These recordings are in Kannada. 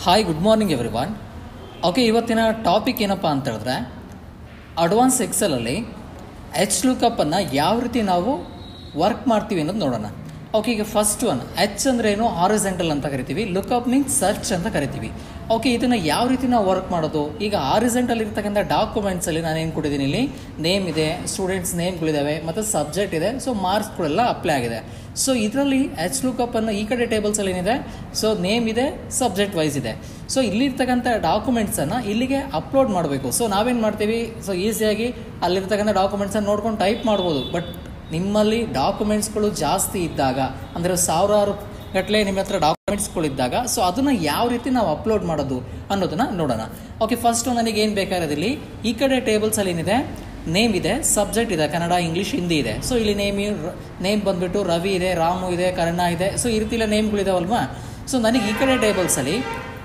hi good morning everyone okay ಇವತ್ತಿನ ಟಾಪಿಕ್ ಏನಪ್ಪ ಅಂತ ಹೇಳಿದ್ರೆ ಅಡ್ವಾನ್ಸ್ ಎಕ್ಸಲಲ್ಲಿ ಎಚ್ ಲುಕಪ್ಪನ್ನು ಯಾವ ರೀತಿ ನಾವು ವರ್ಕ್ ಮಾಡ್ತೀವಿ ಅನ್ನೋದು ನೋಡೋಣ ಓಕೆ ಈಗ ಫಸ್ಟ್ ಒನ್ ಎಚ್ ಅಂದ್ರೆ ಏನು ಹಾರಿಸೆಂಟಲ್ ಅಂತ ಕರಿತೀವಿ ಲುಕಪ್ ಮೀನ್ಸ್ ಸರ್ಚ್ ಅಂತ ಕರಿತೀವಿ ಓಕೆ ಇದನ್ನು ಯಾವ ರೀತಿ ನಾವು ವರ್ಕ್ ಮಾಡೋದು ಈಗ ಹಾರಿಸೆಂಟಲ್ ಇರ್ತಕ್ಕಂಥ ಡಾಕ್ಯುಮೆಂಟ್ಸಲ್ಲಿ ನಾನು ಏನು ಕೊಟ್ಟಿದ್ದೀನಿ ಇಲ್ಲಿ ನೇಮ್ ಇದೆ ಸ್ಟೂಡೆಂಟ್ಸ್ ನೇಮ್ಗಳಿದ್ದಾವೆ ಮತ್ತು ಸಬ್ಜೆಕ್ಟ್ ಇದೆ ಸೊ ಮಾರ್ಕ್ಸ್ಗಳೆಲ್ಲ ಅಪ್ಲೈ ಆಗಿದೆ ಸೊ ಇದರಲ್ಲಿ ಎಚ್ ಲುಕಪ್ಪನ್ನು ಈ ಕಡೆ ಟೇಬಲ್ಸಲ್ಲಿ ಏನಿದೆ ಸೊ ನೇಮ್ ಇದೆ ಸಬ್ಜೆಕ್ಟ್ ವೈಸ್ ಇದೆ ಸೊ ಇಲ್ಲಿರ್ತಕ್ಕಂಥ ಡಾಕ್ಯುಮೆಂಟ್ಸನ್ನು ಇಲ್ಲಿಗೆ ಅಪ್ಲೋಡ್ ಮಾಡಬೇಕು ಸೊ ನಾವೇನು ಮಾಡ್ತೀವಿ ಸೊ ಈಸಿಯಾಗಿ ಅಲ್ಲಿರ್ತಕ್ಕಂಥ ಡಾಕ್ಯುಮೆಂಟ್ಸನ್ನು ನೋಡ್ಕೊಂಡು ಟೈಪ್ ಮಾಡ್ಬೋದು ಬಟ್ ನಿಮ್ಮಲ್ಲಿ ಡಾಕ್ಯುಮೆಂಟ್ಸ್ಗಳು ಜಾಸ್ತಿ ಇದ್ದಾಗ ಅಂದರೆ ಸಾವಿರಾರು ಗಟ್ಟಲೆ ನಿಮ್ಮ ಹತ್ರ ಡಾಕ್ಯುಮೆಂಟ್ಸ್ಗಳಿದ್ದಾಗ ಸೊ ಅದನ್ನು ಯಾವ ರೀತಿ ನಾವು ಅಪ್ಲೋಡ್ ಮಾಡೋದು ಅನ್ನೋದನ್ನ ನೋಡೋಣ ಓಕೆ ಫಸ್ಟು ನನಗೆ ಏನು ಬೇಕಾಗಿರೋದಿಲ್ಲಿ ಈ ಕಡೆ ಟೇಬಲ್ಸಲ್ಲಿ ಏನಿದೆ ನೇಮ್ ಇದೆ ಸಬ್ಜೆಕ್ಟ್ ಇದೆ ಕನ್ನಡ ಇಂಗ್ಲೀಷ್ ಹಿಂದಿ ಇದೆ ಸೊ ಇಲ್ಲಿ ನೇಮ್ ನೇಮ್ ಬಂದ್ಬಿಟ್ಟು ರವಿ ಇದೆ ರಾಮು ಇದೆ ಕರ್ಣ ಇದೆ ಸೊ ಈ ರೀತಿ ಎಲ್ಲ ನೇಮ್ಗಳಿದಾವಲ್ವಾ ಸೊ ನನಗೆ ಈ ಕಡೆ ಟೇಬಲ್ಸಲ್ಲಿ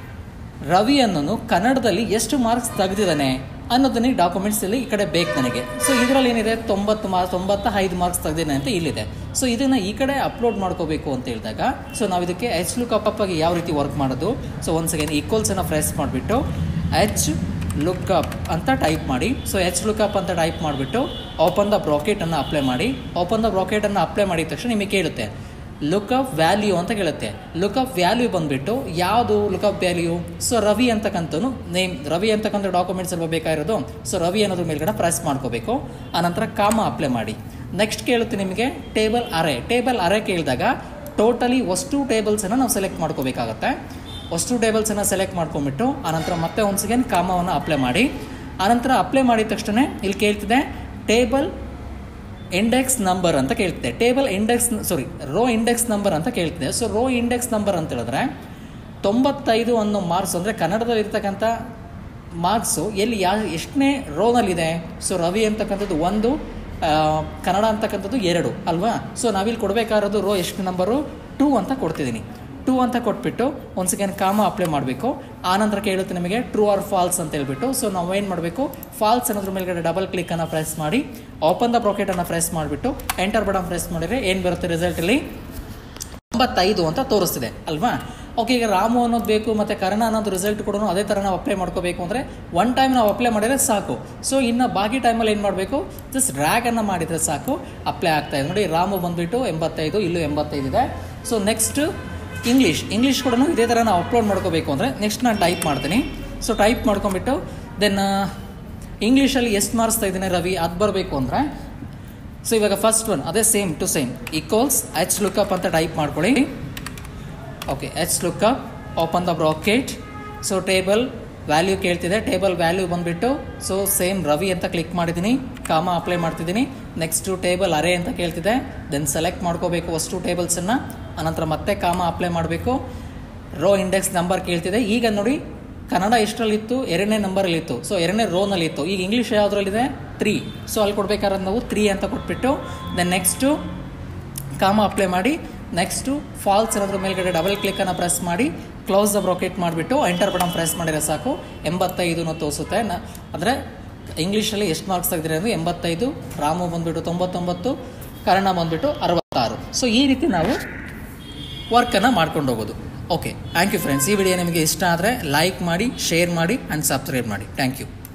ರವಿ ಅನ್ನೋನು ಕನ್ನಡದಲ್ಲಿ ಎಷ್ಟು ಮಾರ್ಕ್ಸ್ ತೆಗೆದಿದ್ದಾನೆ ಅನ್ನೋದನ್ನ ಡಾಕ್ಯುಮೆಂಟ್ಸಲ್ಲಿ ಈ ಕಡೆ ಬೇಕು ನನಗೆ ಸೊ ಇದರಲ್ಲಿ ಏನಿದೆ ತೊಂಬತ್ತು ಮಾರ್ಕ್ಸ್ ತೊಂಬತ್ತ ಐದು ಮಾರ್ಕ್ಸ್ ತೆಗೆದಿದ್ದಾನೆ ಅಂತ ಇಲ್ಲಿದೆ ಸೊ ಇದನ್ನು ಈ ಕಡೆ ಅಪ್ಲೋಡ್ ಮಾಡ್ಕೋಬೇಕು ಅಂತ ಹೇಳಿದಾಗ ಸೊ ನಾವು ಇದಕ್ಕೆ ಎಚ್ ಲುಕ್ ಆಗಿ ಯಾವ ರೀತಿ ವರ್ಕ್ ಮಾಡೋದು ಸೊ ಒನ್ಸ್ ಅಗೇನ್ ಈಕ್ವಲ್ಸನ್ನು ಪ್ರೆಸ್ ಮಾಡಿಬಿಟ್ಟು ಎಚ್ ಲುಕ್ ಅಪ್ ಅಂತ ಟೈಪ್ ಮಾಡಿ ಸೊ ಎಚ್ ಲುಕ್ ಅಪ್ ಅಂತ ಟೈಪ್ ಮಾಡಿಬಿಟ್ಟು ಓಪನ್ ದ ಬ್ರಾಕೆಟನ್ನು ಅಪ್ಲೈ ಮಾಡಿ ಓಪನ್ ದ ಬ್ರಾಕೆಟನ್ನು ಅಪ್ಲೈ ಮಾಡಿದ ತಕ್ಷಣ ನಿಮಗೆ ಕೇಳುತ್ತೆ ಲುಕ್ ಅಪ್ ವ್ಯಾಲ್ಯೂ ಅಂತ ಕೇಳುತ್ತೆ ಲುಕ್ ಅಪ್ ವ್ಯಾಲ್ಯೂ ಬಂದುಬಿಟ್ಟು ಯಾವುದು look up value so Ravi ಅಂತಕ್ಕಂಥನು ನೇಮ್ ರವಿ ಅಂತಕ್ಕಂಥ ಡಾಕ್ಯುಮೆಂಟ್ಸ್ ಅಲ್ಲಿ ಬೇಕಾಗಿರೋದು ಸೊ ರವಿ ಅನ್ನೋದ್ರ ಮೇಲ್ಗಡೆ ಪ್ರೆಸ್ ಮಾಡ್ಕೋಬೇಕು ಆನಂತರ ಕಾಮ ಅಪ್ಲೈ ಮಾಡಿ ನೆಕ್ಸ್ಟ್ ಕೇಳುತ್ತೆ ನಿಮಗೆ ಟೇಬಲ್ ಅರೆ ಟೇಬಲ್ ಅರೆ ಕೇಳಿದಾಗ ಟೋಟಲಿ ಅಷ್ಟು ಟೇಬಲ್ಸನ್ನು ನಾವು ಸೆಲೆಕ್ಟ್ ಮಾಡ್ಕೋಬೇಕಾಗತ್ತೆ ಅಷ್ಟು ಟೇಬಲ್ಸನ್ನು ಸೆಲೆಕ್ಟ್ ಮಾಡ್ಕೊಂಬಿಟ್ಟು ಆನಂತರ ಮತ್ತೆ ಒನ್ಸ್ ಅಗೇನ್ ಕಾಮವನ್ನು ಅಪ್ಲೈ ಮಾಡಿ ಆನಂತರ ಅಪ್ಲೈ ಮಾಡಿದ ತಕ್ಷಣ ಇಲ್ಲಿ ಕೇಳ್ತಿದೆ ಟೇಬಲ್ ಇಂಡೆಕ್ಸ್ ನಂಬರ್ ಅಂತ ಕೇಳ್ತಿದೆ table index sorry row index number ಅಂತ ಕೇಳ್ತಿದೆ ಸೊ ರೋ ಇಂಡೆಕ್ಸ್ ನಂಬರ್ ಅಂತ ಹೇಳಿದ್ರೆ ತೊಂಬತ್ತೈದು ಅನ್ನೋ ಮಾರ್ಕ್ಸ್ ಅಂದರೆ ಕನ್ನಡದಲ್ಲಿ ಇರ್ತಕ್ಕಂಥ ಮಾರ್ಕ್ಸು ಎಲ್ಲಿ ಯಾ ಎಷ್ಟನೇ ರೋನಲ್ಲಿದೆ ಸೊ ರವಿ ಅಂತಕ್ಕಂಥದ್ದು ಒಂದು ಆ, ಕನ್ನಡ ಅಂತಕ್ಕಂಥದ್ದು ಎರಡು ಅಲ್ವಾ ಸೊ ನಾವಿಲ್ಲಿ ಕೊಡಬೇಕಾಗಿರೋದು ರೋ ಎಷ್ಟು ನಂಬರು ಟೂ ಅಂತ ಕೊಡ್ತಿದ್ದೀನಿ ಟೂ ಅಂತ ಕೊಟ್ಬಿಟ್ಟು ಒಂದು ಸೆಕೆಂಡ್ ಕಾಮ ಅಪ್ಲೈ ಮಾಡಬೇಕು ಆನಂತರ ಕೇಳುತ್ತೆ ನಿಮಗೆ ಟ್ರೂ ಆರ್ ಫಾಲ್ಸ್ ಅಂತ ಹೇಳ್ಬಿಟ್ಟು ಸೊ ನಾವು ಏನು ಮಾಡಬೇಕು ಫಾಲ್ಸ್ ಅನ್ನೋದ್ರ ಮೇಲ್ಗಡೆ ಡಬಲ್ ಕ್ಲಿಕ್ಕನ್ನು ಪ್ರೆಸ್ ಮಾಡಿ ಓಪನ್ ದ ಬ್ರಾಕೆಟನ್ನು ಪ್ರೆಸ್ ಮಾಡಿಬಿಟ್ಟು ಎಂಟರ್ ಬಟನ್ ಪ್ರೆಸ್ ಮಾಡಿದರೆ ಏನು ಬರುತ್ತೆ ರಿಸಲ್ಟಲ್ಲಿ ತೊಂಬತ್ತೈದು ಅಂತ ತೋರಿಸ್ತಿದೆ ಅಲ್ವಾ ಓಕೆ ಈಗ ರಾಮು ಅನ್ನೋದು ಬೇಕು ಮತ್ತು ಕರ್ಣ ಅನ್ನೋದು ರಿಸಲ್ಟ್ ಕೂಡ ಅದೇ ಥರ ನಾವು ಅಪ್ಲೈ ಮಾಡ್ಕೋಬೇಕು ಅಂದರೆ ಒನ್ ಟೈಮ್ ನಾವು ಅಪ್ಲೈ ಮಾಡಿದರೆ ಸಾಕು ಸೊ ಇನ್ನು ಬಾಕಿ ಟೈಮಲ್ಲಿ ಏನು ಮಾಡಬೇಕು ಜಸ್ಟ್ ರ್ಯಾಗನ್ನು ಮಾಡಿದರೆ ಸಾಕು ಅಪ್ಲೈ ಆಗ್ತಾ ಇದೆ ನೋಡಿ ರಾಮು ಬಂದುಬಿಟ್ಟು ಎಂಬತ್ತೈದು ಇಲ್ಲೂ ಎಂಬತ್ತೈದು ಇದೆ ಸೊ ನೆಕ್ಸ್ಟ್ ಇಂಗ್ಲೀಷ್ ಇಂಗ್ಲೀಷ್ ಕೂಡ ಇದೇ ಥರ ನಾವು ಅಪ್ಲೋಡ್ ಮಾಡ್ಕೋಬೇಕು ಅಂದರೆ ನೆಕ್ಸ್ಟ್ ನಾನು ಟೈಪ್ ಮಾಡ್ತೀನಿ ಸೊ ಟೈಪ್ ಮಾಡ್ಕೊಂಬಿಟ್ಟು ದೆನ್ ಇಂಗ್ಲೀಷಲ್ಲಿ ಎಷ್ಟು ಮಾರ್ಕ್ಸ್ ತೆಗೆದಿನಿ ರವಿ ಅದು ಬರಬೇಕು ಅಂದರೆ ಸೊ ಇವಾಗ ಫಸ್ಟ್ ಒನ್ ಅದೇ same to same equals H lookup ಅಂತ ಟೈಪ್ ಮಾಡ್ಕೊಳ್ಳಿ okay H lookup open the bracket so table value ಕೇಳ್ತಿದೆ ಟೇಬಲ್ ವ್ಯಾಲ್ಯೂ ಬಂದುಬಿಟ್ಟು ಸೊ ಸೇಮ್ ರವಿ ಅಂತ ಕ್ಲಿಕ್ ಮಾಡಿದ್ದೀನಿ ಕಾಮ ಅಪ್ಲೈ ಮಾಡ್ತಿದ್ದೀನಿ ನೆಕ್ಸ್ಟು ಟೇಬಲ್ ಅರೆ ಅಂತ ಕೇಳ್ತಿದೆ ದೆನ್ ಸೆಲೆಕ್ಟ್ ಮಾಡ್ಕೋಬೇಕು ಅಷ್ಟು ಟೇಬಲ್ಸನ್ನು ಅನಂತರ ಮತ್ತೆ ಕಾಮ ಅಪ್ಲೈ ಮಾಡಬೇಕು ರೋ ಇಂಡೆಕ್ಸ್ ನಂಬರ್ ಕೇಳ್ತಿದೆ ಈಗ ನೋಡಿ ಕನ್ನಡ ಎಷ್ಟರಲ್ಲಿತ್ತು ಎರಡನೇ ನಂಬರಲ್ಲಿತ್ತು ಸೊ ಎರಡನೇ ರೋನಲ್ಲಿತ್ತು ಈಗ ಇಂಗ್ಲೀಷ್ ಯಾವುದ್ರಲ್ಲಿದೆ ತ್ರೀ ಸೊ ಅಲ್ಲಿ ಕೊಡ್ಬೇಕಾದ್ರೆ ನಾವು ತ್ರೀ ಅಂತ ಕೊಟ್ಬಿಟ್ಟು ದೆನ್ ನೆಕ್ಸ್ಟು ಕಾಮ ಅಪ್ಲೈ ಮಾಡಿ ನೆಕ್ಸ್ಟು ಫಾಲ್ಸ್ ಅನ್ನೋದ್ರ ಮೇಲ್ಗಡೆ ಡಬಲ್ ಕ್ಲಿಕ್ಕನ್ನು ಪ್ರೆಸ್ ಮಾಡಿ ಕ್ಲೋಸ್ ದ ಬ್ರಾಕೆಟ್ ಮಾಡಿಬಿಟ್ಟು ಎಂಟರ್ ಬಟನ್ ಪ್ರೆಸ್ ಮಾಡಿದ್ರೆ ಸಾಕು ಎಂಬತ್ತೈದು ತೋರಿಸುತ್ತೆ ನ ಅಂದರೆ ಇಂಗ್ಲೀಷಲ್ಲಿ ಎಷ್ಟು ಮಾರ್ಕ್ಸ್ ತೆಗೆದಿರಿ ಅಂದರೆ ಎಂಬತ್ತೈದು ರಾಮು ಬಂದುಬಿಟ್ಟು ತೊಂಬತ್ತೊಂಬತ್ತು ಕನ್ನಡ ಬಂದುಬಿಟ್ಟು ಅರವತ್ತಾರು ಸೊ ಈ ರೀತಿ ನಾವು ವರ್ಕನ್ನು ಮಾಡ್ಕೊಂಡು ಹೋಗೋದು ಓಕೆ ಥ್ಯಾಂಕ್ ಯು ಫ್ರೆಂಡ್ಸ್ ಈ ವಿಡಿಯೋ ನಿಮಗೆ ಇಷ್ಟ ಆದರೆ ಲೈಕ್ ಮಾಡಿ ಶೇರ್ ಮಾಡಿ ಆ್ಯಂಡ್ ಸಬ್ಸ್ಕ್ರೈಬ್ ಮಾಡಿ ಥ್ಯಾಂಕ್ ಯು